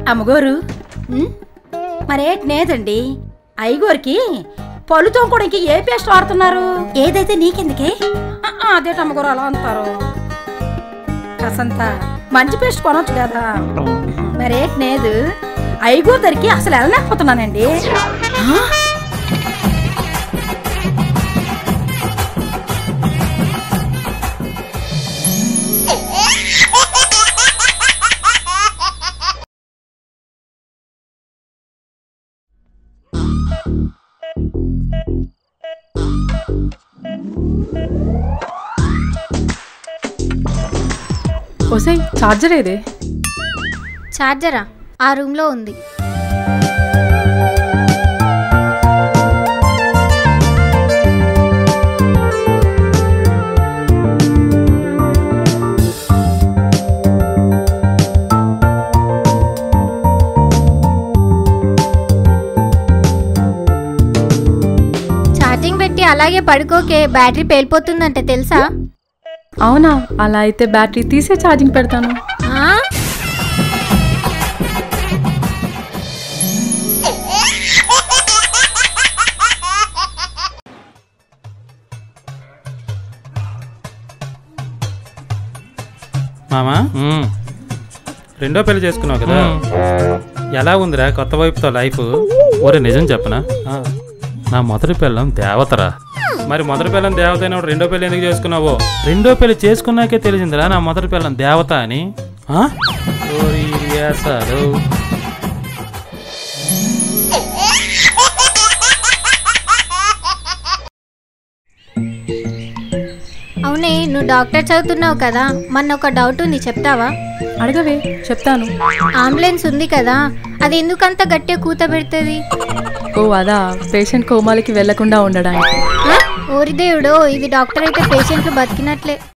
అమ్మగోరు ఉం? మరేటి లేదండి అయ్యగోరికి పళ్ళు తోముకోవడానికి ఏ పేస్ట్ వాడుతున్నారు ఏదైతే నీకెందుకే ఆ, ఆ, అదేట అమ్మగోరు అలా అంటారు కాసంత మంచి పేస్ట్ కొనొచ్చు కదా మరేటి లేదు అయ్యగోరు దగ్గరికి అసలు వెళ్ళలేకపోతున్నానండి ఆ? ఒసై ఛార్జర్ ఏదే ఛార్జరా ఆ రూమ్లో ఉంది ఛార్జింగ్ పెట్టి అలాగే పడుకోకే బ్యాటరీ పేలిపోతుందంట తెలుసా అవునా అలా అయితే బ్యాటరీ తీసే ఛార్జింగ్ పెడతాను ఆ? మామా మ్మ్. రెండో పెళ్లి చేసుకున్నావు కదా ఎలా ఉందిరా కొత్త వైపుతో లైఫ్ ఒరే నిజం చెప్పనా నా మొదటి పిల్లం దేవతరా మరి మొదటి పిల్లం దేవత అయినప్పుడు రెండో పెళ్లి ఎందుకు చేసుకున్నావో రెండో పెళ్లి చేసుకున్నాకే తెలిసిందిరా నా మొదటి పిల్లం దేవత అని ఆ? ఓరి వేసాలు. అవునే నువ్వు డాక్టర్ చదువుతున్నావు కదా మొన్న ఒక డౌట్ ఉంది చెప్తావా అడగవే చెప్తాను అంబులెన్స్ ఉంది కదా అది ఎందుకంత గట్టిగా కూత పెడుతుంది ఓ అదా పేషెంట్ కోమాలకి వెళ్లకుండా ఉండడానికి ఓరి దేవుడో ఇది డాక్టర్ అయితే పేషెంట్లు బతికినట్లే